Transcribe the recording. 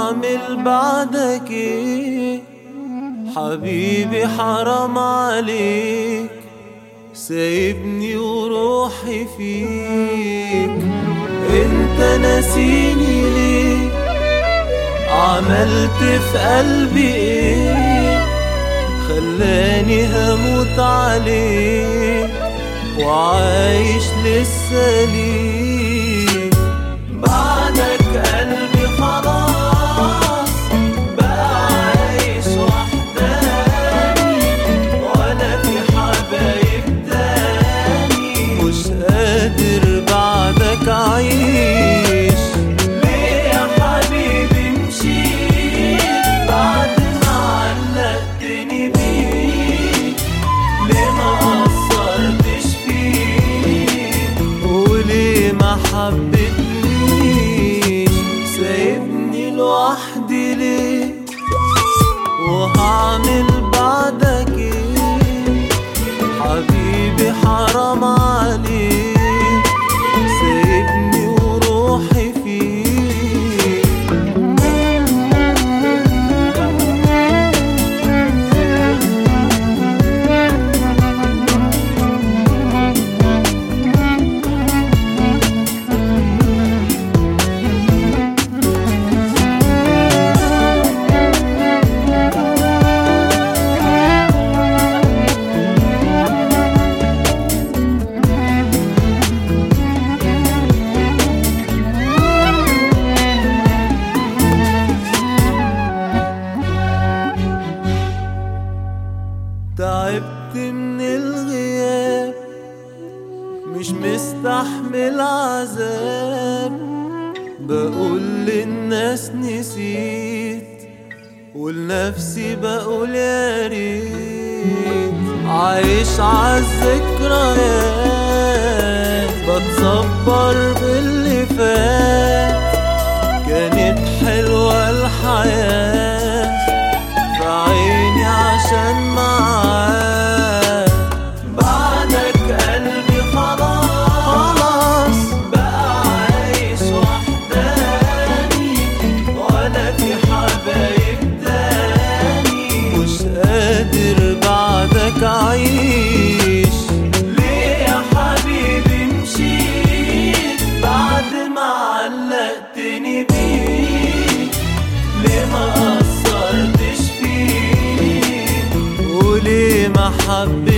وهعمل بعدك ايه حبيبي حرام عليك سايبني وروحي فيك انت ناسيني ليه عملت في قلبي ايه خلاني هموت عليك وعايش لسه ليك بعدك قلبي خلاص بقى عايش وحداني ولا في حبايب تاني مش قادر بعدك اعيش ليه يا حبيبي مشيت بعد ما علقتني بيك ليه ما قصرتش فيك وليه ما حبيتنيش سايبني لوحدي ليه وهعمل بعدك ايه حبيبي حرام عليك سايبني وروحي فيك تعبت من الغياب مش مستحمل عذاب بقول للناس نسيت ولنفسي بقول يا ريت عايش عالذكريات بتصبر باللي فات كانت حلوة الحياة في عيني عشان معاك بعدك قلبي خلاص بقى عايش وحداني ولا في حبايب تاني مش قادر بعدك اعيش ليه يا حبيبي مشيت بعد ما علقتني بيك ليه ما قصرتش فيك وليه ما حبيتنيش